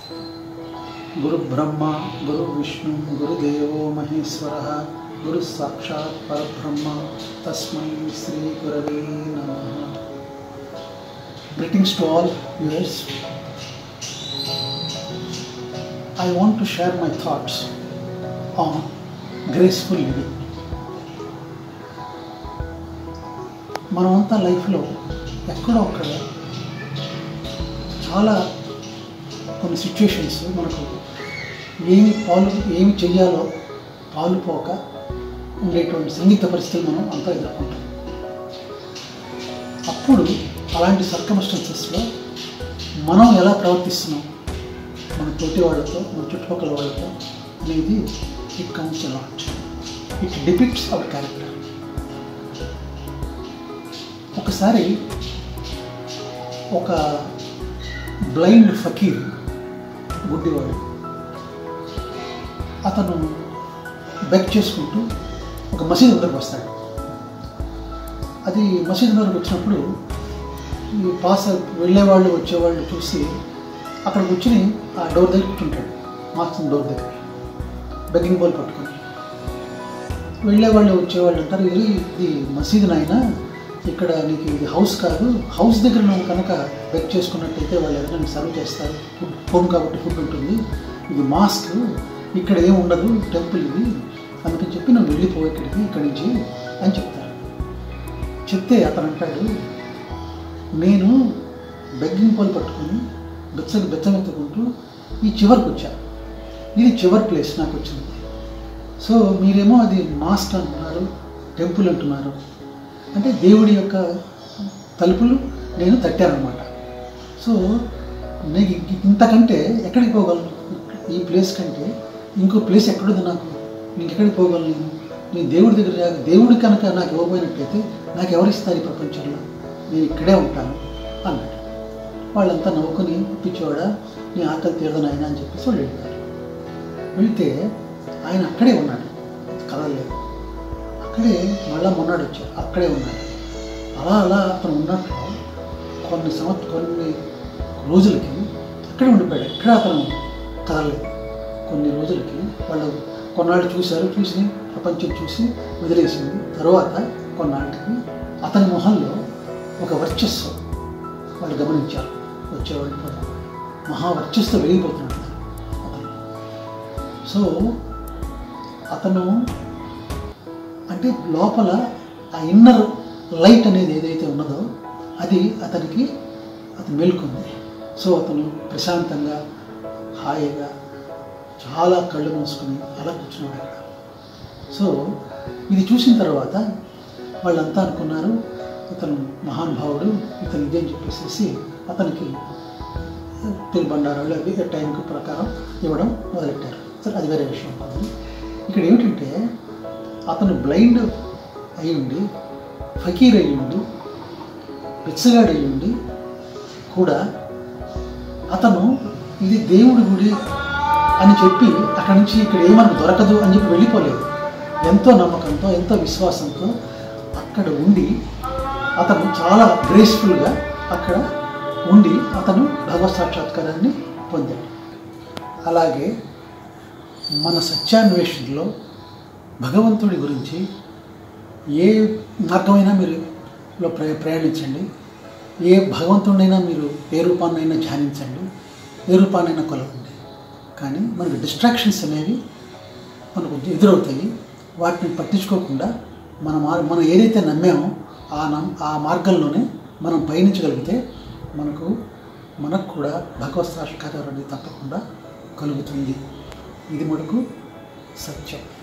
గురు బ్రహ్మ గురు విష్ణు గురుదేవో మహేశ్వర గురు సాక్షాత్ పరబ్రహ్మ తస్మై శ్రీ గురవే నమ greetings to all viewers I want to share my thoughts on graceful living మనమంతా లైఫ్లో ఎక్కడో అక్కడ చాలా కొన్ని సిచ్యుయేషన్స్ మనకు ఏమి పాలు ఏమి చెయ్యాలో పాలు పోక ఉండేటువంటి సంగీత పరిస్థితులు మనం అంతా ఎదుర్కొంటాం అప్పుడు అలాంటి సర్కమస్టెన్సెస్లో మనం ఎలా ప్రవర్తిస్తున్నాం మన తోటి వాళ్ళతో మన చుట్టుపక్కల వాళ్ళతో అనేది it counts lot it depicts our character ఒకసారి ఒక బ్లైండ్ ఫకీర్ గుడ్డివాడు అతను బెక్ చేసుకుంటూ ఒక మసీదు దగ్గరకు వస్తాడు అది మసీదు దగ్గరకు వచ్చినప్పుడు ఈ పాస్ వెళ్ళేవాళ్ళు వచ్చేవాళ్ళు చూసి అక్కడ కూర్చుని ఆ డోర్ దగ్గర కూర్చుంటాడు మాస్టర్ డోర్ దగ్గర బెగ్గింగ్ బాల్ పట్టుకొని వెళ్ళేవాళ్ళు వచ్చేవాళ్ళు అంటారు ఇది ఇది మసీదు నాయన ఇక్కడ నీకు ఇది హౌస్ కాదు హౌస్ దగ్గర నువ్వు కనుక బెక్ చేసుకున్నట్టయితే వాళ్ళు ఎవరైనా సర్వ్ చేస్తారు ఫుడ్ హోమ్ కాబట్టి ఫుడ్ ఉంటుంది ఇది మాస్క్ ఇక్కడ ఏం ఉండదు టెంపుల్ ఇది అందుకని చెప్పి నువ్వు వెళ్ళిపో ఇక్కడికి ఇక్కడి నుంచి అని చెప్తారు చెప్తే అతను అంటాడు నేను బెగ్గింగ్ పాలు పట్టుకొని బెచ్చ బెచ్చమెత్తుకుంటూ ఈ చివరికి వచ్చా ఇది చివరి ప్లేస్ నాకు వచ్చింది సో మీరేమో అది మాస్ట్ అంటున్నారు టెంపుల్ అంటున్నారు అంటే దేవుడి యొక్క తలుపులు నేను తట్టానమాట సో నేను ఇంతకంటే ఎక్కడికి పోగలను ఈ ప్లేస్ కంటే ఇంకో ప్లేస్ ఎక్కడుంది నాకు ఇంకెక్కడికి పోగలను నేను నేను దేవుడి దగ్గర దేవుడి కనుక నాకు ఇవ్వబోయినట్టయితే నాకు ఎవరిస్తారు ఈ ప్రపంచంలో నేను ఇక్కడే ఉంటాను అన్నాడు వాళ్ళంతా నవ్వుకొని పిచ్చోడా నీ ఆకలి తీరదని ఆయన అని చెప్పేసి వాళ్ళు వెళ్తారు వెళ్తే ఆయన అక్కడే ఉన్నాడు కదలలేదు అక్కడే మళ్ళా మొన్నాడు వచ్చాడు అక్కడే ఉన్నాడు అలా అలా అతను ఉన్నట్లు కొన్ని సంవత్సరం కొన్ని రోజులకి అక్కడే ఉండిపోయాడు ఎక్కడ అతను కదలలేదు కొన్ని రోజులకి వాళ్ళు కొన్నాళ్ళు చూశారు చూసి ప్రపంచం చూసి వదిలేసింది తర్వాత కొన్నాళ్ళకి అతని మొహంలో ఒక వర్చస్సు వాళ్ళు గమనించారు వచ్చేవాళ్ళు మహావర్చస్సు వెలిగిపోతున్నాడు అతను సో అతను అంటే లోపల ఆ ఇన్నర్ లైట్ అనేది ఏదైతే ఉన్నదో అది అతనికి అతను మేల్కొంది సో అతను ప్రశాంతంగా హాయిగా చాలా కళ్ళు మూసుకుని అలా కూర్చున్నాడు అక్కడ సో ఇది చూసిన తర్వాత వాళ్ళంతా అనుకున్నారు ఇతను మహానుభావుడు ఇతను ఇదే అని చెప్పేసి అతనికి తిరుబండారాలు అవి టైంకి ప్రకారం ఇవ్వడం మొదలెట్టారు సరే అది వేరే విషయం కాదు ఇక్కడ ఏమిటంటే అతను బ్లైండ్ అయి ఉండి ఫకీర్ అయి ఉండి బిచ్చగాడు అయి ఉండి కూడా అతను ఇది దేవుడి గుడి అని చెప్పి అక్కడి నుంచి ఇక్కడ ఏమనకు దొరకదు అని చెప్పి వెళ్ళిపోలేదు ఎంతో నమ్మకంతో ఎంతో విశ్వాసంతో అక్కడ ఉండి అతను చాలా గ్రేస్ఫుల్గా అక్కడ ఉండి అతను భగవత్ సాక్షాత్కారాన్ని పొందాడు అలాగే మన సత్యాన్వేషణలో భగవంతుడి గురించి ఏ మార్గమైనా మీరు లో ప్రయ ప్రయాణించండి ఏ భగవంతుడినైనా మీరు ఏ రూపాన్నైనా ధ్యానించండి ఏ రూపాన్నైనా కొలవండి కానీ మనకు డిస్ట్రాక్షన్స్ అనేవి మనకు ఎదురవుతాయి వాటిని పట్టించుకోకుండా మన మార్ మనం ఏదైతే నమ్మామో ఆ నమ్ ఆ మార్గంలోనే మనం పయనించగలిగితే మనకు మనకు కూడా భగవత్ సాక్షాత్కారం అనేది తప్పకుండా కలుగుతుంది ఇది మనకు సత్యం